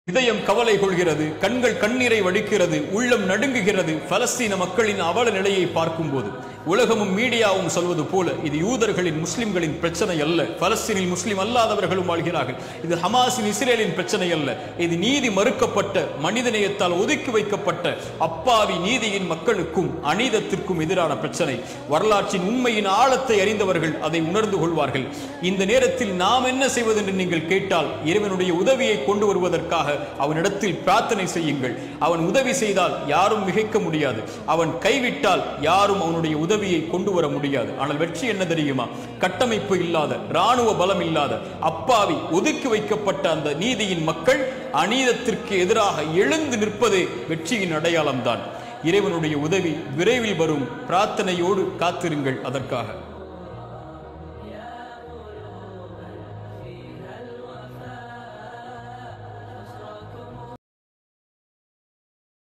இதயம் கவலை கொள்கிறது கண்கள் கண்ணீரை வடிக்கிறது உள்ளம் நடுங்குகிறது பலஸ்தீன மக்களின் அவல நிலையை பார்க்கும்போது உலகமும் மீடியாவும் சொல்வது போல இது யூதர்களின் முஸ்லிம்களின் பிரச்சனை அல்ல பலஸ்தீனில் முஸ்லிம் அல்லாதவர்களும் வாழ்கிறார்கள் இது ஹமாஸின் இஸ்ரேலின் பிரச்சனை அல்ல இது நீதி மறுக்கப்பட்ட மனிதநேயத்தால் ஒதுக்கி வைக்கப்பட்ட அப்பாவி நீதியின் மக்களுக்கும் அநீதத்திற்கும் எதிரான பிரச்சனை வரலாற்றின் உண்மையின் ஆழத்தை அறிந்தவர்கள் அதை உணர்ந்து கொள்வார்கள் இந்த நேரத்தில் நாம் என்ன செய்வது என்று நீங்கள் கேட்டால் இறைவனுடைய உதவியை கொண்டு வருவதற்காக அவனிடத்தில் பிரார்த்தனை செய்யுங்கள் அவன் உதவி செய்தால் யாரும் மிகைக்க முடியாது அவன் கைவிட்டால் யாரும் அவனுடைய உதவியை கொண்டு வர முடியாது ஆனால் வெற்றி என்ன தெரியுமா கட்டமைப்பு இல்லாத ராணுவ பலம் இல்லாத அப்பாவி ஒதுக்கி வைக்கப்பட்ட அந்த நீதியின் மக்கள் அநீதத்திற்கு எதிராக எழுந்து நிற்பதே வெற்றியின் அடையாளம்தான் இறைவனுடைய உதவி விரைவில் வரும் பிரார்த்தனையோடு காத்திருங்கள் அதற்காக